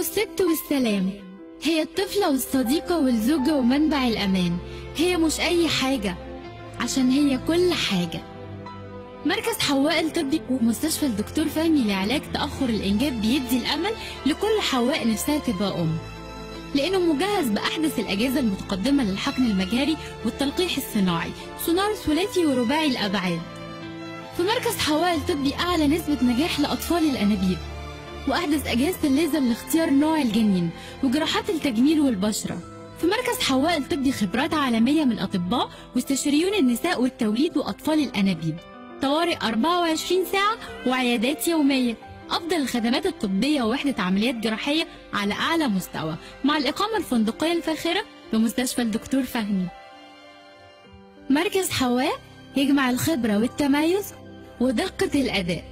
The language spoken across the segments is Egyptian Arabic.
والست والسلام هي الطفلة والصديقة والزوجة ومنبع الأمان هي مش أي حاجة عشان هي كل حاجة مركز حواء الطبي ومستشفى الدكتور فهمي لعلاج تأخر الإنجاب بيدي الأمل لكل حواء نفسها تبقى أم لأنه مجهز بأحدث الأجهزة المتقدمة للحقن المجهري والتلقيح الصناعي سونار ثلاثي ورباعي الأبعاد في مركز حواء الطبي أعلى نسبة نجاح لأطفال الأنابيب وأحدث أجهزة الليزر لاختيار نوع الجنين وجراحات التجميل والبشرة في مركز حواء الطبي خبرات عالمية من أطباء واستشاريون النساء والتوليد وأطفال الأنابيب طوارئ 24 ساعة وعيادات يومية أفضل الخدمات الطبية ووحدة عمليات جراحية على أعلى مستوى مع الإقامة الفندقية الفاخرة بمستشفى الدكتور فهمي مركز حواء يجمع الخبرة والتميز ودقة الأداء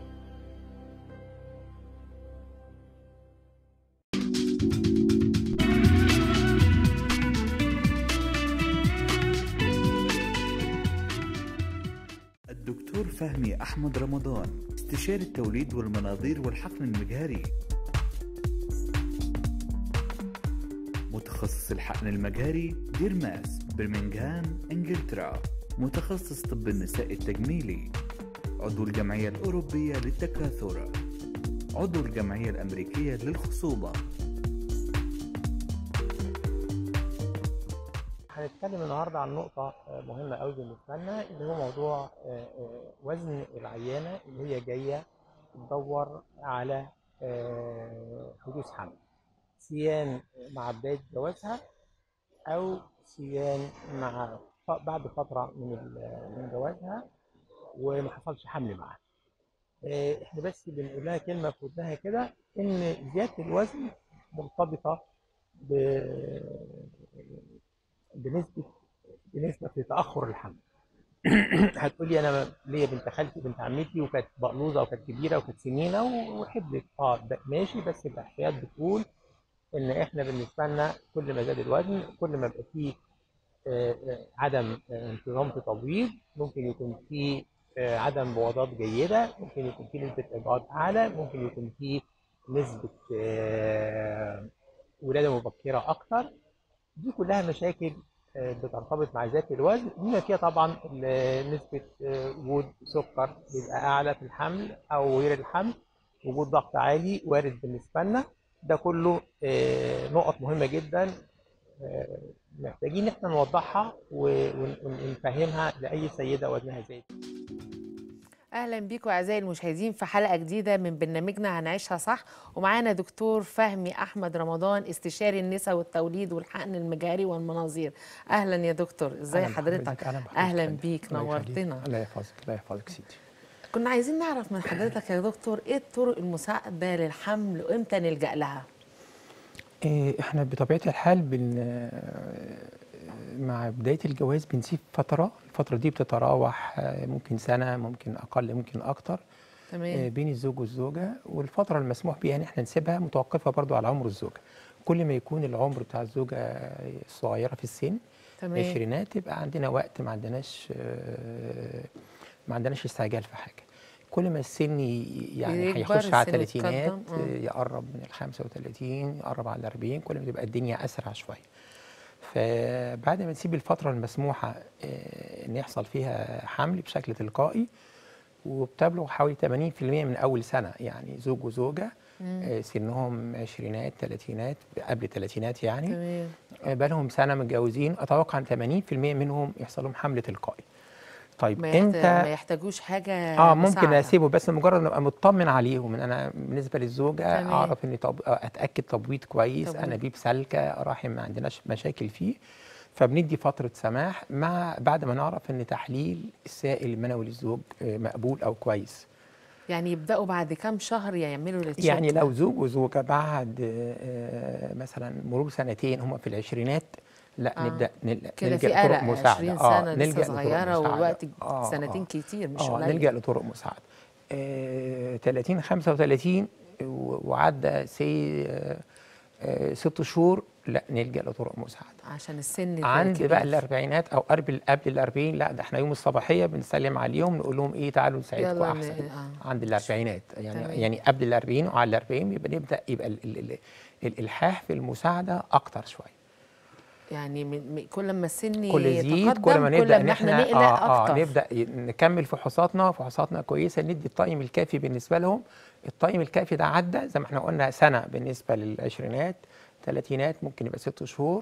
الدكتور فهمي أحمد رمضان استشاري التوليد والمناظير والحقن المجهري متخصص الحقن المجهري ديرماس برمنغهام انجلترا متخصص طب النساء التجميلي عضو الجمعية الأوروبية للتكاثر عضو الجمعية الأمريكية للخصوبة هنتكلم النهارده عن نقطة آه، مهمة قوي بالنسبة لنا اللي هو موضوع آه، آه، وزن العيانة اللي هي جاية تدور على آه، حدوث حمل سيان مع بداية جوازها أو سيان مع ف- بعد فترة من ال- من جوازها وما حصلش حمل معاها. آه، احنا بس بنقول لها كلمة في ودنها كده إن زيادة الوزن مرتبطة ب بنسبة بنسبة في تأخر الحمل. هتقولي أنا ليا بنت خالتي بنت عمتي وكانت بقلوزة وكانت كبيرة وكانت سمينة وحبلت اه ده ماشي بس الإحصائيات بتقول إن إحنا بالنسبة لنا كل ما زاد الوزن كل ما بقى فيه آه، آه، عدم آه، انتظام في تبويض ممكن يكون فيه آه، عدم بوادات جيدة ممكن يكون فيه نسبة إجهاض أعلى ممكن يكون فيه نسبة آه، ولادة مبكرة أكتر دي كلها مشاكل آه، بترتبط مع زيادة الوزن بما فيها طبعا ال- نسبة آه، وجود سكر بيبقى أعلى في الحمل أو غير الحمل وجود ضغط عالي وارد بالنسبة لنا ده كله آه، نقط مهمة جدا آه، محتاجين إن احنا نوضحها و- ون- ونفهمها لأي سيدة وزنها زايد اهلا بيكم اعزائي المشاهدين في حلقه جديده من برنامجنا هنعيشها صح ومعانا دكتور فهمي احمد رمضان استشاري النساء والتوليد والحقن المجاري والمناظير اهلا يا دكتور ازاي أهلاً حضرتك بحضرتك، أهلاً بحضرتك اهلا فندم. بيك الله يخليك. نورتنا الله يحفظك الله يحفظك سيدي كنا عايزين نعرف من حضرتك يا دكتور ايه الطرق المساعده للحمل وامتى نلجا لها إيه، احنا بطبيعه الحال بن آه، مع بدايه الجواز بنسيب فتره الفتره دي بتتراوح آه، ممكن سنه ممكن اقل ممكن اكتر آه، تمام بين الزوج والزوجه والفتره المسموح بيها ان احنا نسيبها متوقفه برضو على عمر الزوجه كل ما يكون العمر بتاع الزوجه صغيره في السن تمام عشرينات يبقى عندنا وقت ما عندناش آه، ما عندناش استعجال في حاجه كل ما السن ي- يعني يكبر، هيخش على السن الثلاثينات يتقدم، آه. آه، يقرب من ال 35 يقرب على ال 40 كل ما تبقى الدنيا اسرع شويه فبعد ما نسيب الفتره المسموحه آه، ان يحصل فيها حمل بشكل تلقائي وبتبلغ حوالي 80% من اول سنه يعني زوج وزوجه آه، سنهم عشرينات ثلاثينات قبل الثلاثينات يعني تمام آه، بقالهم سنه متجوزين اتوقع ان 80% منهم يحصل لهم حمل تلقائي طيب ما, يحت... انت ما يحتاجوش حاجه اه ممكن مساعدة. اسيبه بس مجرد ان ابقى مطمن عليهم ان انا بالنسبه للزوجه تمام. اعرف ان طب... اتاكد تبويض كويس تبويض. انابيب سالكه رحم ما عندناش مشاكل فيه فبندي فتره سماح مع بعد ما نعرف ان تحليل السائل المنوي للزوج آه، مقبول او كويس يعني يبداوا بعد كام شهر يعملوا التشيك يعني لو زوج وزوجه بعد آه، مثلا مرور سنتين هم في العشرينات لا آه. نبدا نل- كده نلجا في لطرق قلق مساعده 20 سنه لسه نلجا لطرق صغيره مساعدة. والوقت آه، سنتين آه. كتير مش اه قليل نلجا لطرق مساعده آه 30 35 و- وعدى سي آه آه ست شهور لا نلجا لطرق مساعده عشان السن عند الكبير. بقى الاربعينات او قبل قبل الاربعين لا ده احنا يوم الصباحيه بنسلم عليهم نقول لهم ايه تعالوا نساعدكم يلا ن- احسن آه. عند الاربعينات يعني تمام. يعني قبل الاربعين وعلى الاربعين يبقى نبدا يبقى ال ال ال الالحاح في المساعده اكتر شويه يعني من من- كل ما السن كل يزيد يتقدم كل ما نبدا كل ان ما احنا احنا نقلق آه اكتر آه نبدا ي- نكمل فحوصاتنا فحوصاتنا كويسه ندي الطيم الكافي بالنسبه لهم الطيم الكافي ده عدى زي ما احنا قلنا سنه بالنسبه للعشرينات ثلاثينات ممكن يبقى ست شهور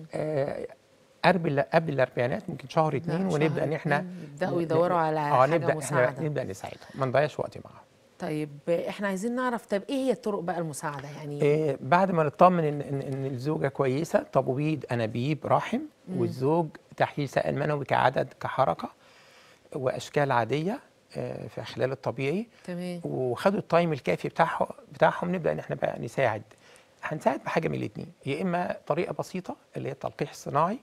آه قبل قبل الاربعينات ممكن شهر اتنين لا، ونبدا شهر ان احنا اتنين يبدأوا ن- يدوروا ن- على اه حاجة نبدا مساعدة. احنا نبدا نساعدهم ما نضيعش وقت معاهم طيب احنا عايزين نعرف طب ايه هي الطرق بقى المساعده يعني إيه بعد ما نطمن ان ان, إن الزوجه كويسه تبويض انابيب رحم والزوج تحليل سائل منوي كعدد كحركه واشكال عاديه آه، في خلال الطبيعي تمام وخدوا التايم الكافي بتاعهم بتاعهم نبدا ان احنا بقى نساعد هنساعد بحاجه من الاثنين يا اما طريقه بسيطه اللي هي التلقيح الصناعي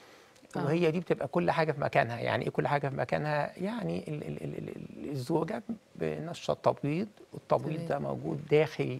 آه. وهي دي بتبقى كل حاجه في مكانها يعني ايه كل حاجه في مكانها يعني ال ال ال ال الزوجه بنشط تبويض والتبويض تمام. ده موجود داخل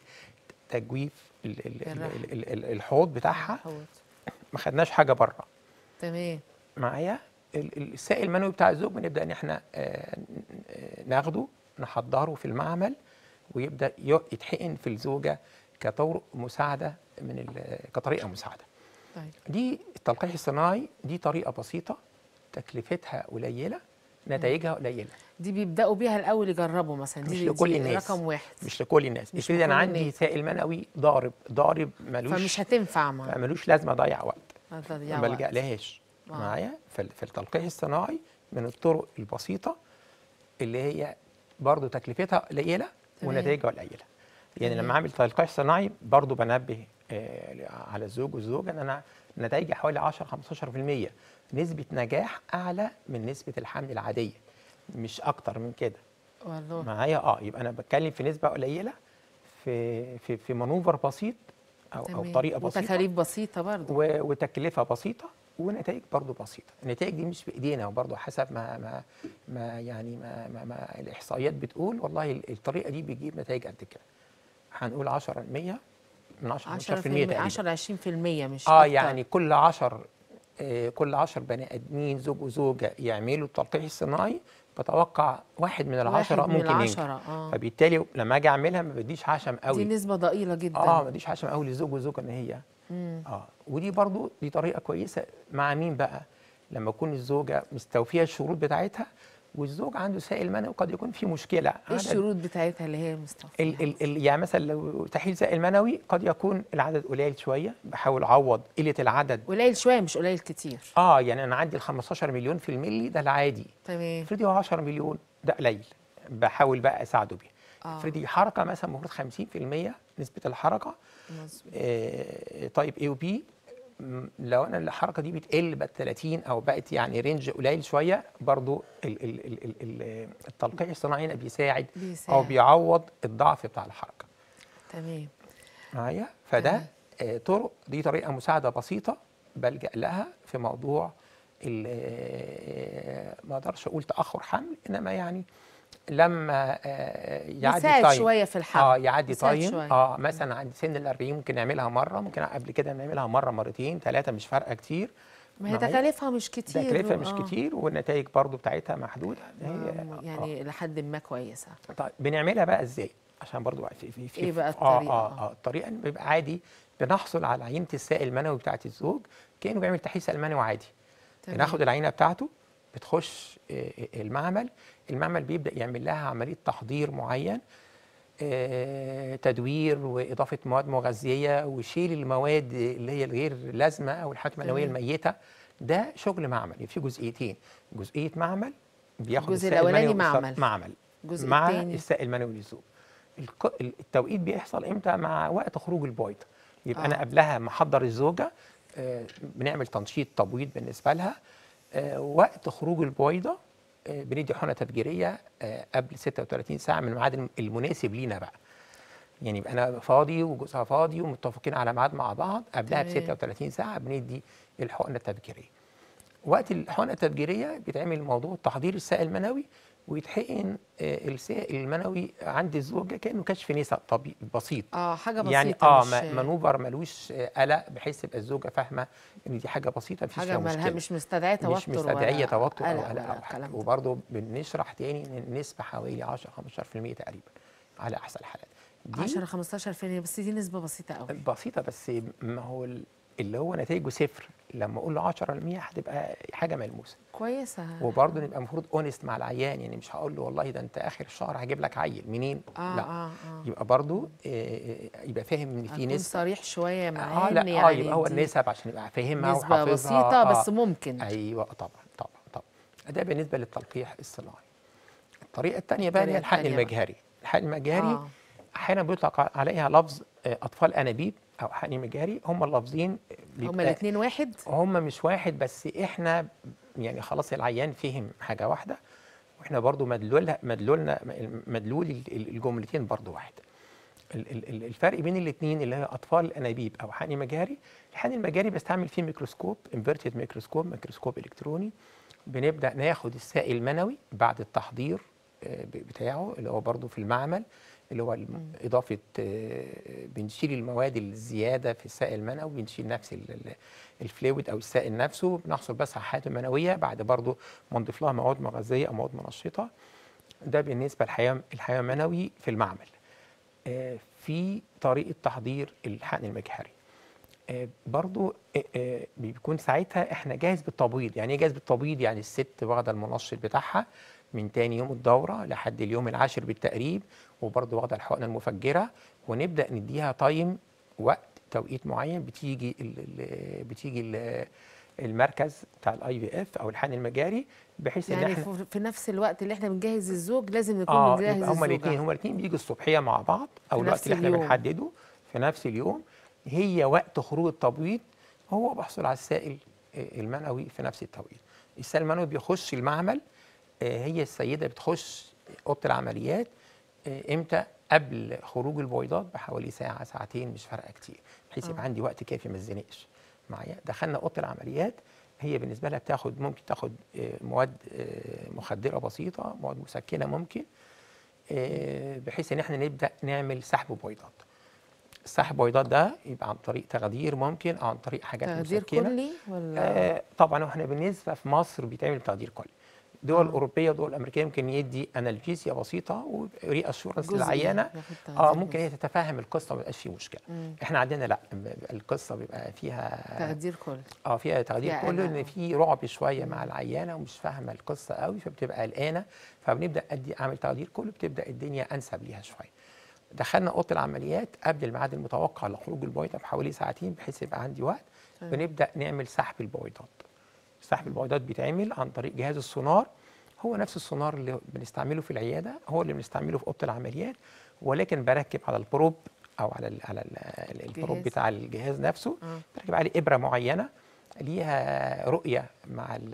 تجويف ال ال ال الرحم. ال ال الحوض بتاعها حوض. ما خدناش حاجه بره تمام معايا ال- ال- السائل المنوي بتاع الزوج بنبدا ان احنا آه، ن- آه، ناخده نحضره في المعمل ويبدا ي- يتحقن في الزوجه كطرق مساعده من ال- كطريقه مساعده طيب دي التلقيح الصناعي دي طريقه بسيطه تكلفتها قليله نتائجها قليله دي بيبداوا بيها الاول يجربوا مثلا دي مش دي لكل الناس. رقم واحد مش لكل الناس مش ابتدي انا لكل عندي الناس. سائل منوي ضارب ضارب ملوش فمش هتنفع معاه ملوش لازمه اضيع وقت هتضيع ما وقت. بلجأ لهاش آه. معايا فال- فالتلقيح الصناعي من الطرق البسيطة اللي هي برضو تكلفتها قليلة تمام. ونتائجها قليلة يعني تمام. لما اعمل تلقيح صناعي برضو بنبه آه، على الزوج والزوجة ان انا نتائجي حوالي 10 15% نسبة نجاح اعلى من نسبة الحمل العادية مش اكتر من كده والله معايا اه يبقى انا بتكلم في نسبة قليلة في في في مانوفر بسيط او او تمام. طريقة بسيطة وتكاليف بسيطه برضو و- وتكلفه بسيطه ونتائج برضو بسيطه النتائج دي مش بايدينا وبرضو حسب ما ما ما يعني ما, ما, ما الاحصائيات بتقول والله ال- الطريقه دي بتجيب نتائج قد كده هنقول 10 100 من 10 10 15% تقريبا 10 20% مش اه أكتر. يعني كل 10 آه كل 10 بني ادمين زوج وزوجه يعملوا التلقيح الصناعي بتوقع واحد من العشرة واحد من ممكن ينجح العشرة اه فبالتالي لما اجي اعملها ما بديش عشم دي قوي نسبه ضئيله جدا اه ما بديش عشم قوي للزوج والزوجه ان هي مم. اه ودي برضو دي طريقه كويسه مع مين بقى لما تكون الزوجه مستوفيه الشروط بتاعتها والزوج عنده سائل منوي قد يكون في مشكله ايه عدد- الشروط بتاعتها اللي هي مستوفيه ال ال ال يعني مثلا لو تحليل سائل منوي قد يكون العدد قليل شويه بحاول اعوض قله العدد قليل شويه مش قليل كتير اه يعني انا عندي ال 15 مليون في الملي ده العادي تمام افرضي هو 10 مليون ده قليل بحاول بقى اساعده بيه آه. افرضي حركه مثلا المفروض 50% نسبه الحركه مظبوط آه، طيب اي وبي لو انا الحركه دي بتقل بقت 30 او بقت يعني رينج قليل شويه برضو ال ال ال ال ال التلقيح الصناعي هنا بيساعد او بيساعد. بيعوض الضعف بتاع الحركه تمام معايا فده تمام. آه، طرق دي طريقه مساعده بسيطه بلجا لها في موضوع ال- آه، ما اقدرش اقول تاخر حمل انما يعني لما آه، يعدي يساعد تايم شويه في الحمل اه يعدي يساعد تايم شوية. اه مثلا عند سن ال 40 ممكن نعملها مره ممكن قبل كده نعملها مره مرتين ثلاثه مش فارقه كتير ما هي معايا؟ تكاليفها مش كتير تكلفه مش آه. كتير والنتائج برضو بتاعتها محدوده هي آه، يعني لحد ما كويسه طيب بنعملها بقى ازاي عشان برضو في في في إيه بقى اه الطريقة؟ اه اه الطريقه إن بيبقى عادي بنحصل على عينه السائل المنوي بتاعت الزوج كانه بيعمل تحليل سائل منوي عادي تمام. بناخد العينه بتاعته بتخش آه، آه، المعمل المعمل بيبدا يعمل لها عمليه تحضير معين آه، تدوير واضافه مواد مغذيه وشيل المواد اللي هي الغير لازمه او الحاجات المنويه تمام. الميته ده شغل معمل في جزئيتين جزئيه معمل بياخد الجزء السائل الأولاني المنوي والس- معمل. معمل الجزء مع التاني. السائل المنوي للزوج الق- التوقيت بيحصل امتى مع وقت خروج البويضه يبقى آه. انا قبلها محضر الزوجه آه، بنعمل تنشيط تبويض بالنسبه لها آه، وقت خروج البويضه آه، بندي حقنه تفجيريه آه، قبل 36 ساعه من الميعاد الم- المناسب لينا بقى يعني يبقى انا فاضي وجوزها فاضي ومتفقين على ميعاد مع بعض قبلها ب تمام. 36 ساعه بندي الحقنه التفجيريه وقت الحقنه التفجيريه بيتعمل موضوع تحضير السائل المنوي ويتحقن آه، السائل المنوي عند الزوجه كانه كشف نساء طبيعي بسيط اه حاجه بسيطه يعني اه مش ما- مانوفر ملوش آه، قلق بحيث تبقى الزوجه فاهمه ان دي حاجه بسيطه مفيش حاجه فيها مالها مشكله مش مستدعيه توتر مش مستدعيه ولا توتر او قلق قلق ولا او حاجه الكلام ده. وبرضه بنشرح تاني ان النسبه حوالي 10 15% تقريبا على احسن الحالات دي 10 15 بس دي نسبه بسيطه قوي بسيطه بس ما هو ال- اللي هو نتائجه صفر لما اقول له 10% هتبقى حاجه ملموسه كويسه وبرضه نبقى المفروض اونست مع العيان يعني مش هقول له والله ده انت اخر الشهر هجيب لك عيل منين اه لا اه اه يبقى برضه آه، يبقى فاهم ان في أكون نسبه صريح شويه معاه اه لا إن اه يعني يبقى هو دي النسب عشان يبقى فاهمها نسبه وحافظها بسيطه آه بس ممكن ايوه طبعا طبعا طبعا ده بالنسبه للتلقيح الصناعي الطريقه الثانيه بقى اللي هي الطريقة الحقن التانية بقى. المجهري الحقن المجهري آه. احيانا بيطلق عليها لفظ آه، اطفال انابيب او حقن مجهري هم اللفظين هما بيبقى- الاثنين واحد هم مش واحد بس احنا يعني خلاص العيان فهم حاجه واحده واحنا برضو مدلولها مدلولنا مدلول ال- ال- الجملتين برضو واحد ال- ال- ال- الفرق بين الاثنين اللي هي اطفال الانابيب او حقن مجاري الحقن المجاري بستعمل فيه ميكروسكوب انفيرتد ميكروسكوب ميكروسكوب الكتروني بنبدا ناخد السائل المنوي بعد التحضير آه، ب- بتاعه اللي هو برضو في المعمل اللي هو الم- اضافه آه، بنشيل المواد الزياده في السائل المنوي بنشيل نفس ال- ال- الفلويد او السائل نفسه بنحصل بس على حياته المنويه بعد برضو ما نضيف لها مواد مغذيه او مواد منشطه ده بالنسبه للحياه الحياه المنوي في المعمل آه، في طريقه تحضير الحقن المجهري آه، برضو آه، آه، بيكون ساعتها احنا جاهز بالتبويض يعني ايه جاهز بالتبويض يعني الست واخده المنشط بتاعها من تاني يوم الدوره لحد اليوم العاشر بالتقريب وبرضو واخده الحقنه المفجره ونبدا نديها تايم وقت توقيت معين بتيجي ال ال بتيجي ال المركز بتاع الاي في اف او الحقن المجاري بحيث ان يعني احنا في في نفس الوقت اللي احنا بنجهز الزوج لازم نكون اه بنجهز يبقى هما الزوجة. الاثنين هما الاثنين بيجوا الصبحيه مع بعض او في الوقت نفس اللي احنا اليوم. بنحدده في نفس اليوم هي وقت خروج التبويض هو بحصل على السائل آه، المنوي في نفس التوقيت السائل المنوي بيخش المعمل آه، هي السيده بتخش اوضه العمليات آه، امتى قبل خروج البويضات بحوالي ساعه ساعتين مش فارقه كتير بحيث يبقى عندي وقت كافي ما اتزنقش معايا دخلنا اوضه العمليات هي بالنسبه لها بتاخد ممكن تاخد آه، مواد آه، مخدره بسيطه مواد مسكنه ممكن آه، بحيث ان احنا نبدا نعمل سحب بويضات السحب بويضات ده يبقى عن طريق تخدير ممكن او عن طريق حاجات تخدير مسكنه كلي ولا آه طبعا واحنا بالنسبه في مصر بيتعمل بتخدير كلي دول آه. اوروبيه ودول امريكيه ممكن يدي انالجيزيا بسيطه وري اشورنس جزئي، للعيانه ياخد اه تخدير ممكن جزئي. هي تتفهم القصه ما يبقاش فيه مشكله مم. احنا عندنا لا ب- القصه بيبقى فيها تخدير كلي اه فيها تخدير فيها كله قلق. ان في رعب شويه مع العيانه ومش فاهمه القصه قوي فبتبقى قلقانه فبنبدا ادي اعمل تخدير كله بتبدا الدنيا انسب ليها شويه دخلنا اوضه العمليات قبل الميعاد المتوقع لخروج البويضه بحوالي ساعتين بحيث يبقى عندي وقت تمام. بنبدا نعمل سحب البويضات سحب البويضات بيتعمل عن طريق جهاز السونار هو نفس السونار اللي بنستعمله في العياده هو اللي بنستعمله في اوضه العمليات ولكن بركب على البروب او على ال على ال البروب جهاز. بتاع الجهاز نفسه آه. بركب عليه ابره معينه ليها رؤيه مع ال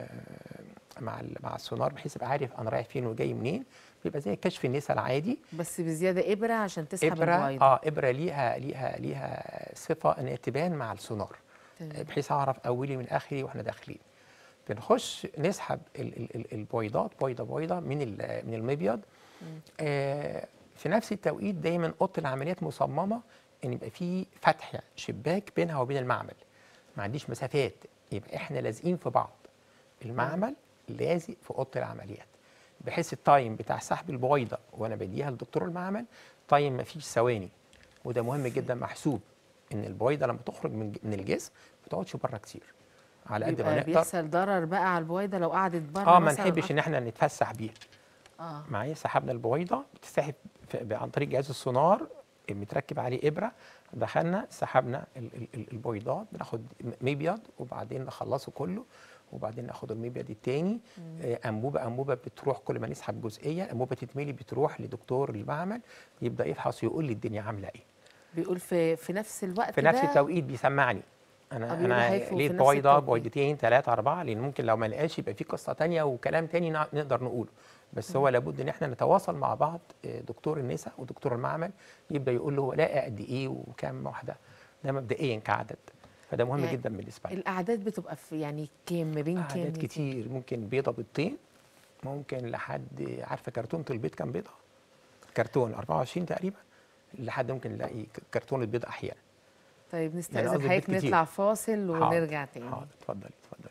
مع ال مع السونار بحيث ابقى عارف انا رايح فين وجاي منين بيبقى زي كشف النساء العادي بس بزياده ابره عشان تسحب ابره البويضه اه ابره ليها ليها ليها صفه ان هي تبان مع السونار تمام. بحيث اعرف اولي من اخري واحنا داخلين بنخش نسحب ال- ال- ال- البويضات بويضه بويضه من ال- من المبيض آه في نفس التوقيت دايما اوضه العمليات مصممه ان يبقى في فتح شباك بينها وبين المعمل ما عنديش مسافات يبقى احنا لازقين في بعض المعمل لازق في اوضه العمليات بحيث التايم بتاع سحب البويضه وانا بديها لدكتور المعمل تايم ما فيش ثواني وده مهم جدا محسوب ان البويضه لما تخرج من من الجسم ما تقعدش بره كتير على قد ما يبقى نقدر بيحصل ضرر بقى على البويضه لو قعدت بره اه ما مثلاً نحبش ان احنا نتفسح بيها اه معايا سحبنا البويضه بتسحب في- عن طريق جهاز السونار متركب عليه ابره دخلنا سحبنا ال- ال- ال- البويضات بناخد م- مبيض وبعدين نخلصه كله وبعدين ناخد المبيض التاني آه، انبوبه انبوبه بتروح كل ما نسحب جزئيه انبوبه تتملي بتروح لدكتور المعمل يبدا يفحص ويقول لي الدنيا عامله ايه بيقول في في نفس الوقت في نفس ده التوقيت بيسمعني آه، انا بيقول انا هيفوا في لقيت نفس بويضه التوقيت. بويضتين ثلاثه اربعه لان ممكن لو ما لقاش يبقى في قصه تانية وكلام تاني نع- نقدر نقوله بس هو لابد ان احنا نتواصل مع بعض آه، دكتور النساء ودكتور المعمل يبدا يقول له هو لقى قد ايه وكام واحده ده مبدئيا كعدد فده مهم يعني جدا بالنسبه لي الاعداد بتبقى في يعني كام ما بين كام اعداد وكام؟ كتير ممكن بيضه بيضتين ممكن لحد عارفه كرتونه البيض كام بيضه كرتون 24 تقريبا لحد ممكن نلاقي ك- كرتونه بيض احيانا طيب يعني نستأذن قصدي حضرتك البيت كتير. نطلع فاصل حاضر، ونرجع تاني حاضر اتفضلي اتفضلي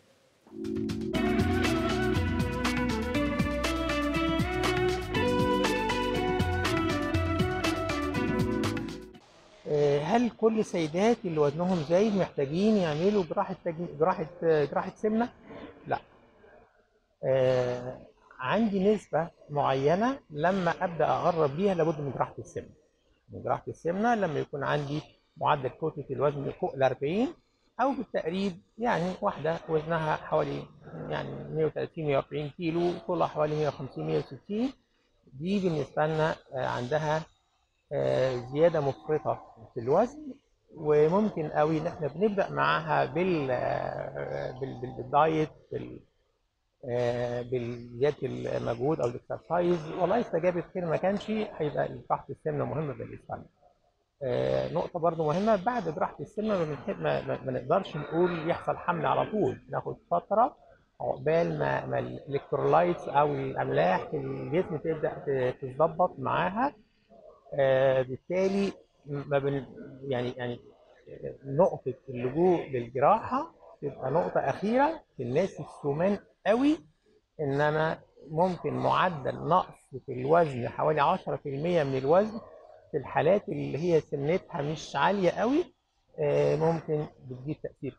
آه، هل كل السيدات اللي وزنهم زايد محتاجين يعملوا جراحة تجم... جراحة آه، جراحة سمنة؟ لا. آه، عندي نسبة معينة لما أبدأ أقرب ليها لابد من جراحة السمنة. من جراحة السمنة لما يكون عندي معدل كتلة الوزن فوق ال 40 أو بالتقريب يعني واحدة وزنها حوالي يعني 130 140 كيلو طولها حوالي 150 160 دي بالنسبة لنا آه، عندها آه، زياده مفرطه في الوزن وممكن قوي ان احنا بنبدا معاها بال آه، بال- بال- بالدايت بال آه، بزياده المجهود او الاكسرسايز والله استجابت خير ما كانش هيبقى جراحه السمنه مهمه بالنسبه لنا. آه، نقطه برضو مهمه بعد جراحه السمنه ما, بنح- ما, ما, ما نقدرش نقول يحصل حمل على طول ناخد فتره عقبال ما, ما الالكترولايتس او الاملاح في الجسم تبدا ت- تتظبط معاها آه، بالتالي ما بن يعني يعني نقطة اللجوء للجراحة تبقى نقطة أخيرة في الناس السمان قوي إنما ممكن معدل نقص في الوزن حوالي 10% من الوزن في الحالات اللي هي سمنتها مش عالية قوي آه، ممكن بتجيب تأثير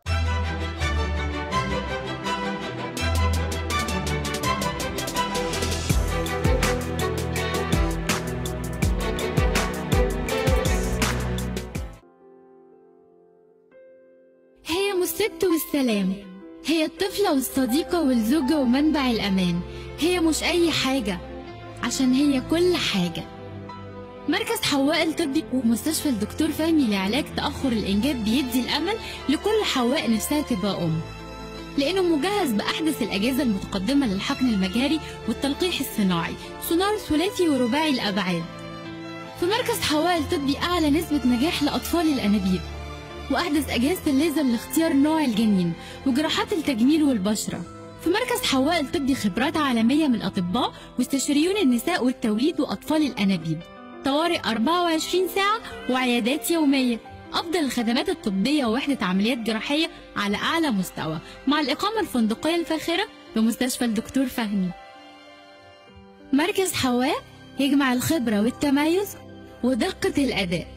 هي مش الست والسلام هي الطفلة والصديقة والزوجة ومنبع الأمان هي مش أي حاجة عشان هي كل حاجة مركز حواء الطبي ومستشفى الدكتور فهمي لعلاج تأخر الإنجاب بيدي الأمل لكل حواء نفسها تبقى أم لأنه مجهز بأحدث الأجهزة المتقدمة للحقن المجهري والتلقيح الصناعي سونار ثلاثي ورباعي الأبعاد في مركز حواء الطبي أعلى نسبة نجاح لأطفال الأنابيب وأحدث أجهزة الليزر لاختيار نوع الجنين وجراحات التجميل والبشرة في مركز حواء الطبي خبرات عالمية من أطباء واستشاريون النساء والتوليد وأطفال الأنابيب طوارئ 24 ساعة وعيادات يومية أفضل الخدمات الطبية ووحدة عمليات جراحية على أعلى مستوى مع الإقامة الفندقية الفاخرة بمستشفى الدكتور فهمي مركز حواء يجمع الخبرة والتميز ودقة الأداء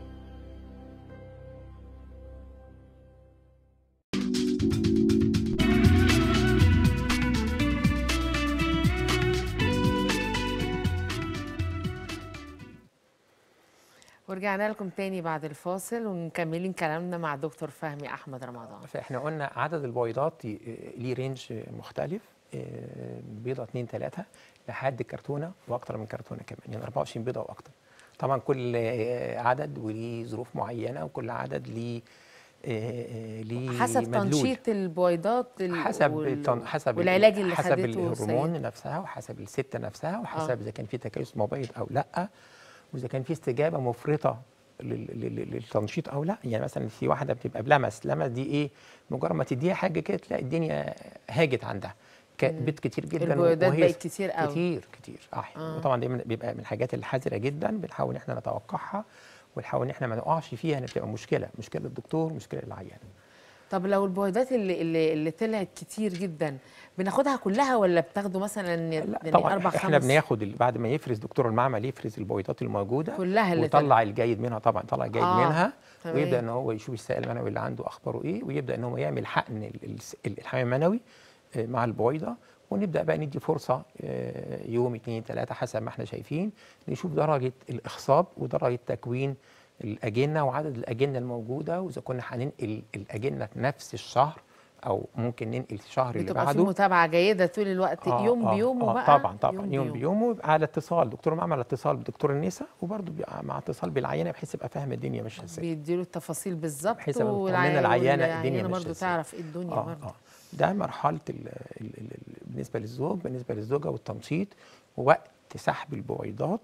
ورجعنا لكم تاني بعد الفاصل ومكملين كلامنا مع دكتور فهمي احمد رمضان فاحنا قلنا عدد البويضات ي- ليه رينج مختلف آه، بيضه 2 3 لحد كرتونه واكتر من كرتونه كمان يعني 24 بيضه واكتر طبعا كل آه، عدد وليه ظروف معينه وكل عدد ليه آه، آه، ليه حسب مدلول. تنشيط البويضات ال- حسب وال- التن- حسب ال- والعلاج اللي حسب خدته الهرمون السيدة. نفسها وحسب الست نفسها وحسب آه. اذا كان في تكيس مبيض او لا واذا كان في استجابه مفرطه لل- لل- للتنشيط او لا يعني مثلا في واحده بتبقى بلمس لمس دي ايه مجرد ما تديها حاجه كده تلاقي الدنيا هاجت عندها ك- بيض كتير جدا البويضات وهي بقت كتير قوي. كتير كتير اه, آه. وطبعا دايما بيبقى من الحاجات الحذره جدا بنحاول ان احنا نتوقعها ونحاول ان احنا ما نقعش فيها ان بتبقى مشكله مشكله للدكتور مشكله للعيان طب لو البويضات اللي اللي, اللي طلعت كتير جدا بناخدها كلها ولا بتاخدوا مثلا لا يعني طبعا اربع احنا خمس بناخد ال- بعد ما يفرز دكتور المعمل يفرز البويضات الموجوده كلها اللي ويطلع طلعت. الجيد منها طبعا يطلع الجيد آه، منها تمام. ويبدا ان هو يشوف السائل المنوي اللي عنده اخباره ايه ويبدا ان هو يعمل حقن ال- ال- ال- الحمل المنوي آه، مع البويضه ونبدا بقى ندي فرصه آه، يوم اتنين تلاته حسب ما احنا شايفين نشوف درجه الاخصاب ودرجه تكوين الاجنه وعدد الاجنه الموجوده واذا كنا هننقل الاجنه في نفس الشهر او ممكن ننقل الشهر اللي بتبقى في بعده متابعه جيده طول الوقت آه، يوم آه، بيومه آه بقى طبعا طبعا يوم, يوم بيومه يبقى على اتصال دكتور المعمل على اتصال بدكتور النساء وبرضه بيبقى مع اتصال بالعينه بحيث يبقى فاهم الدنيا ماشيه ازاي بيديله التفاصيل بالظبط بحيث لما بتطمن والعي- العيانة والعيانة الدنيا ماشية برضه إزاي. تعرف ايه الدنيا اه برضه اه ده مرحله ال ال ال ال بالنسبه للزوج بالنسبه للزوجه والتنشيط ووقت سحب البويضات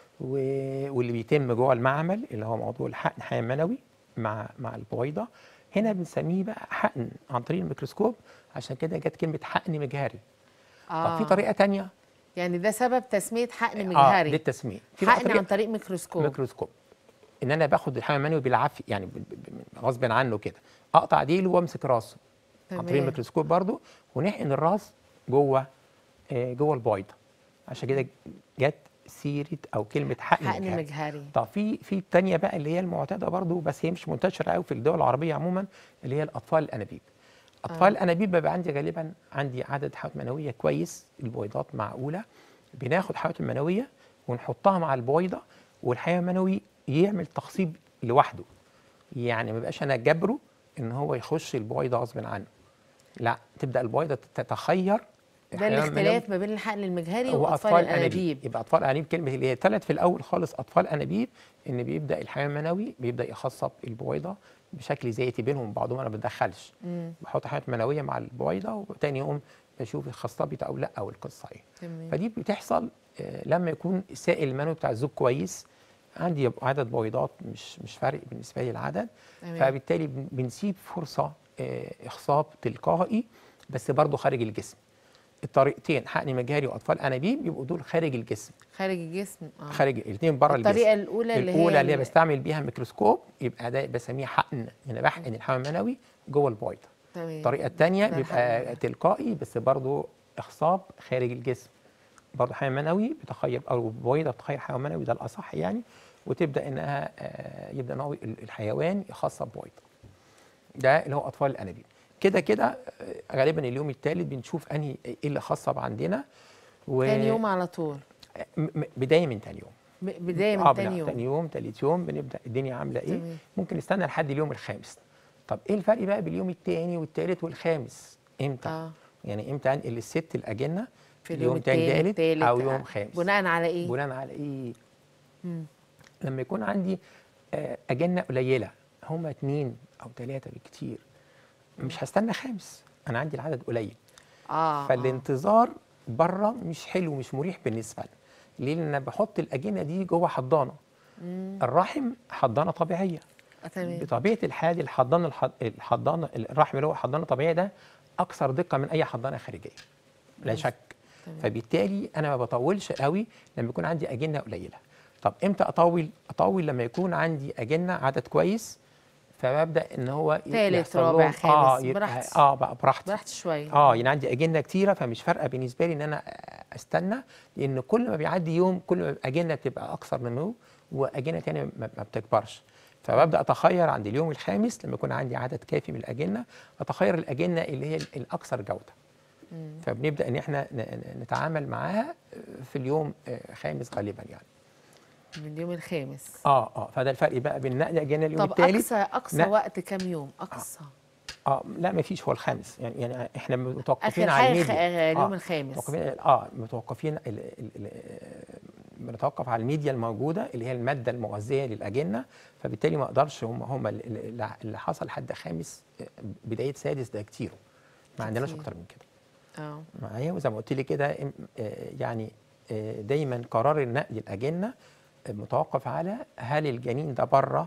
و- واللي بيتم جوه المعمل اللي هو موضوع الحقن حيوي منوي مع مع البويضه هنا بنسميه بقى حقن عن طريق الميكروسكوب عشان كده جت كلمه حقن مجهري طب في آه. طريقه تانية يعني ده سبب تسميه حقن اه مجهري للتسميه في بقى حقن طريقة عن طريق ميكروسكوب ميكروسكوب ان انا باخد الحيوان المنوي بالعافيه يعني ب- ب- ب- غصب عنه كده اقطع ديله وامسك راسه عن طريق تمام. الميكروسكوب برضو ونحقن الراس جوه آه، جوه البويضه عشان كده جت سيره او كلمه حقن, حقن مجهري. مجهري طب في في التانية بقى اللي هي المعتاده برضو بس هي مش منتشره قوي في الدول العربيه عموما اللي هي الاطفال الانابيب اطفال آه. الانابيب بيبقى عندي غالبا عندي عدد حيوانات منويه كويس البويضات معقوله بناخد حيوانات المنويه ونحطها مع البويضه والحيوان المنوي يعمل تخصيب لوحده يعني ما بقاش انا جبره ان هو يخش البويضه غصب عنه لا تبدا البويضه تتخير ده الحيوان المنوي الاختلاف ما بين الحقن المجهري هو واطفال الانابيب يبقى اطفال انابيب كلمه اللي هي ثلاث في الاول خالص اطفال انابيب ان بيبدا الحيوان المنوي بيبدا يخصب البويضه بشكل زيتي بينهم بعضهم انا ما بتدخلش مم. بحط حيوانات منويه مع البويضه وتاني يوم بشوف خصبت او لا او القصه ايه تمام فدي بتحصل آه، لما يكون السائل المنوي بتاع الزوج كويس عندي يبقى عدد بويضات مش مش فارق بالنسبه لي العدد تمام. فبالتالي بن- بنسيب فرصه آه، اخصاب تلقائي بس برضه خارج الجسم الطريقتين حقن مجهري واطفال انابيب يبقوا دول خارج الجسم خارج الجسم اه خارج الاثنين بره الجسم الطريقه الاولى اللي الاولى هي اللي هي ال- بستعمل بيها ميكروسكوب يبقى ده بسميه حقن انا بحقن الحيوان المنوي جوه البويضه تمام الطريقه الثانيه ده بيبقى الحقن. تلقائي بس برضه اخصاب خارج الجسم برضه حيوان منوي بتخير او بويضه بتخير حيوان منوي ده الاصح يعني وتبدا انها آه، يبدا ان هو ال- الحيوان يخصب بويضه ده اللي هو اطفال الانابيب كده كده آه، غالبا اليوم الثالث بنشوف انهي ايه اللي خصب عندنا و تاني يوم على طول م- م- بدايه من تاني يوم ب- بدايه من اه تاني بنع- يوم تاني يوم تالت يوم بنبدا الدنيا عامله ايه تمام. ممكن نستنى لحد اليوم الخامس طب ايه الفرق بقى باليوم الثاني والثالث والخامس امتى اه يعني امتى انقل الست الاجنه في اليوم تاني التاني تالت التالت او آه. يوم خامس بناء على ايه؟ بناء على ايه مم. لما يكون عندي آه، اجنه قليله هما اتنين او ثلاثه بالكتير مش هستنى خامس انا عندي العدد قليل اه آه. فالانتظار بره مش حلو مش مريح بالنسبه لنا ليه لان أنا بحط الاجنه دي جوه حضانه مم. الرحم حضانه طبيعيه آه، تمام بطبيعه الحال الحضانه الح- الحضانه الرحم اللي هو حضانه طبيعيه ده اكثر دقه من اي حضانه خارجيه لا شك تمام. فبالتالي انا ما بطولش قوي لما يكون عندي اجنه قليله طب امتى اطول اطول لما يكون عندي اجنه عدد كويس فببدا ان هو ي- تالت، يحصل رابع، لهم- خامس، اه يبقى- براحتي. اه بقى براحتي براحتي شويه اه يعني عندي اجنه كتيره فمش فارقه بالنسبه لي ان انا استنى لان كل ما بيعدي يوم كل ما اجنه بتبقى اكثر نمو واجنه تانية ما ما بتكبرش فببدا اتخير عند اليوم الخامس لما يكون عندي عدد كافي من الاجنه اتخير الاجنه اللي هي الاكثر جوده مم. فبنبدا ان احنا ن- ن- نتعامل معاها في اليوم آه، خامس غالبا يعني من اليوم الخامس اه اه فده الفرق بقى بين نقل اجنه اليوم طب الثالث اقصى اقصى لا. وقت كام يوم اقصى اه لا ما فيش هو الخامس يعني يعني احنا متوقفين اخر على حاجه الميديا خ- اليوم آه. الخامس متوقفين اه متوقفين ال ال ال بنتوقف على الميديا الموجوده اللي هي الماده المغذيه للاجنه فبالتالي ما اقدرش هم هم اللي اللي حصل حد خامس آه، بدايه سادس ده كتير ما عندناش كتير. اكتر من كده اه معايا وزي ما قلت لي كده إم- آه، يعني آه، دايما قرار النقل الاجنه آه، متوقف على هل الجنين ده بره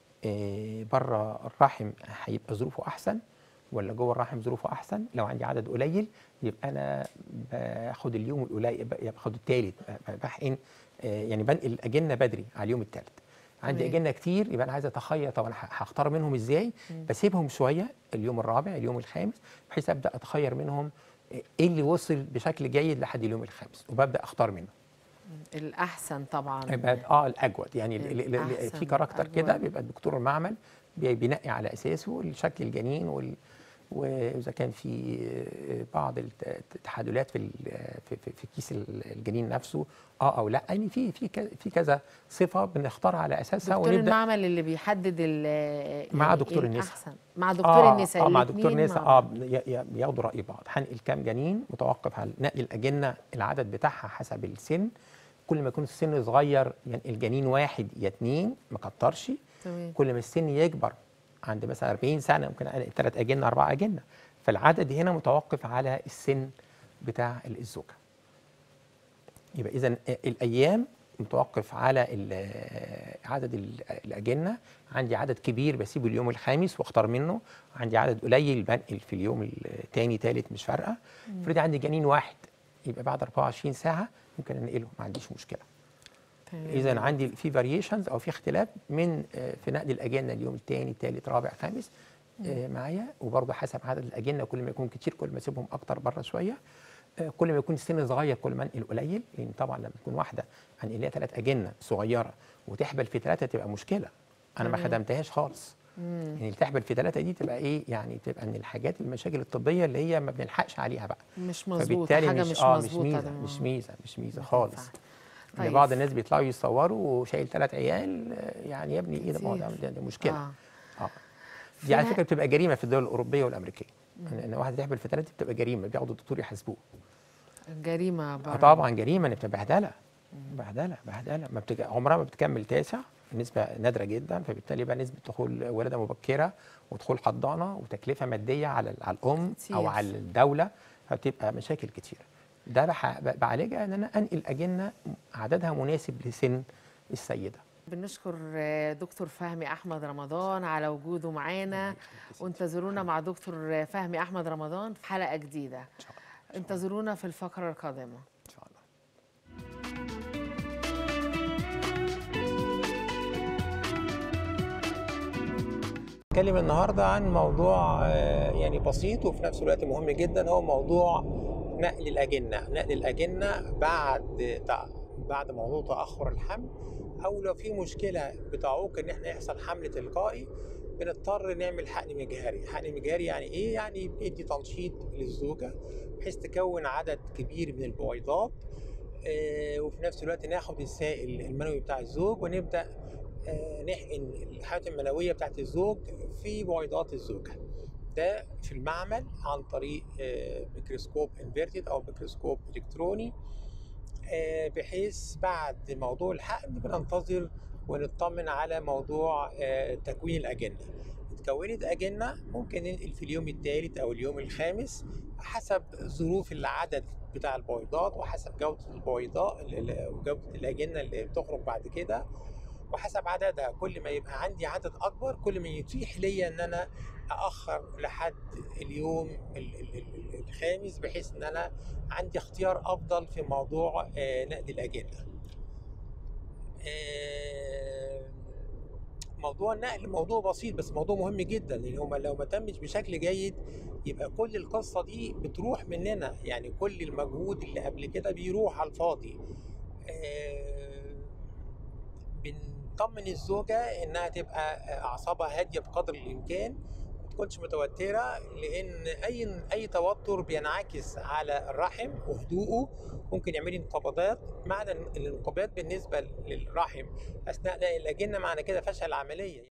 بره الرحم هيبقى ظروفه احسن ولا جوه الرحم ظروفه احسن لو عندي عدد قليل يبقى انا باخد اليوم القليل يبقى باخد الثالث بحقن آه، يعني بنقل الاجنه بدري على اليوم الثالث عندي تمام. اجنه كتير يبقى انا عايز اتخير طب انا ه- هختار منهم ازاي بسيبهم شويه اليوم الرابع اليوم الخامس بحيث ابدا اتخير منهم ايه اللي وصل بشكل جيد لحد اليوم الخامس وببدا اختار منه الاحسن طبعا يبقى اه الاجود يعني ال- ال- ال- الأحسن، في كاركتر كده الأجود. بيبقى الدكتور المعمل بي- بينقي على اساسه الشكل الجنين وال واذا كان في آه، بعض الت- التحللات في ال- في, في, في كيس ال- الجنين نفسه اه او لا يعني في في كذا- في كذا صفه بنختار على اساسها دكتور ونبدا المعمل اللي بيحدد ال مع يعني دكتور إيه النساء. الأحسن. مع دكتور آه النساء اه مع دكتور الاتنين نساء مع اه بعض. ي- ي- بياخدوا راي بعض هنقل كام جنين متوقف على نقل الاجنه العدد بتاعها حسب السن كل ما يكون السن صغير ينقل جنين واحد يا اتنين ما كترش تمام كل ما السن يكبر عند مثلا 40 سنه ممكن ثلاث اجنه اربع اجنه فالعدد هنا متوقف على السن بتاع الزوجه يبقى اذا الايام متوقف على ال- عدد ال- الاجنه عندي عدد كبير بسيبه اليوم الخامس واختار منه عندي عدد قليل بنقل في اليوم الثاني ثالث مش فارقه افرضي عندي جنين واحد يبقى بعد 24 ساعه ممكن انقله ما عنديش مشكله تمام. اذا عندي في فاريشنز او في اختلاف من آه، في نقل الاجنه اليوم الثاني ثالث رابع خامس آه، معايا وبرضه حسب عدد الاجنه كل ما يكون كتير كل ما اسيبهم اكتر بره شويه آه، كل ما يكون السن صغير كل ما انقل قليل لان طبعا لما تكون واحده انقل لها ثلاث اجنه صغيره وتحبل في ثلاثه تبقى مشكله انا ما خدمتهاش خالص يعني اللي تحبل في ثلاثه دي تبقى ايه يعني تبقى من الحاجات المشاكل الطبيه اللي هي ما بنلحقش عليها بقى مش مظبوط فبالتالي حاجه مش, مش اه مش مظبوطه ميزه ده. مش ميزه مش ميزه ما خالص تنفعش. ان طيب. بعض الناس بيطلعوا يصوروا وشايل ثلاث عيال آه، يعني يا ابني ايه ده ما هو ده- كتير. ده ده مشكله آه. اه دي على فيها- فكره بتبقى جريمه في الدول الاوروبيه والامريكيه ان إن واحده تحبل في ثلاثه بتبقى جريمه بياخدوا الدكتور يحاسبوه جريمه آه بره طبعا جريمه إن بتبقى بهدله بهدله بهدله ما بتج... عمرها ما بتكمل تاسع نسبة نادرة جدا فبالتالي بقى نسبة دخول ولادة مبكرة ودخول حضانة وتكلفة مادية على على الأم كتير. أو على الدولة فبتبقى مشاكل كتيرة ده بح... بعالجها إن أنا أنقل أجنة عددها مناسب لسن السيدة بنشكر آه، دكتور فهمي احمد رمضان على وجوده معانا وانتظرونا مع دكتور فهمي احمد رمضان في حلقه جديده إن شاء الله انتظرونا في الفقره القادمه إن شاء الله نتكلم النهارده عن موضوع آه، يعني بسيط وفي نفس الوقت مهم جدا هو موضوع نقل الأجنة، نقل الأجنة بعد تع- بعد موضوع تأخر الحمل أو لو في مشكلة بتعوق إن إحنا يحصل حمل تلقائي بنضطر نعمل حقن مجهري، حقن مجهري يعني إيه؟ يعني بندي تنشيط للزوجة بحيث تكون عدد كبير من البويضات آه، وفي نفس الوقت ناخد السائل المنوي بتاع الزوج ونبدأ آه، نحقن الحيوانات المنوية بتاعت الزوج في بويضات الزوجة ده في المعمل عن طريق آه، ميكروسكوب انفيرتد او ميكروسكوب الكتروني آه، بحيث بعد موضوع الحقن بننتظر ونطمن على موضوع آه، تكوين الأجنة اتكونت أجنة ممكن ننقل في اليوم الثالث أو اليوم الخامس حسب ظروف العدد بتاع البويضات وحسب جودة البويضات ال- ال- وجودة الأجنة اللي بتخرج بعد كده وحسب عددها كل ما يبقى عندي عدد أكبر كل ما يتيح لي إن أنا أأخر لحد اليوم ال- ال- ال- الخامس بحيث إن أنا عندي اختيار أفضل في موضوع آه، نقل الأجنة. آه، موضوع النقل موضوع بسيط بس موضوع مهم جدا لان هو لو ما تمش بشكل جيد يبقى كل القصه دي بتروح مننا يعني كل المجهود اللي قبل كده بيروح على الفاضي آه، بنطمن الزوجه انها تبقى اعصابها هاديه بقدر الامكان ما تكونش متوتره لان اي اي توتر بينعكس على الرحم وهدوءه ممكن يعمل لي انقباضات معنى الانقباض بالنسبه للرحم اثناء نقل الاجنه معنى كده فشل العمليه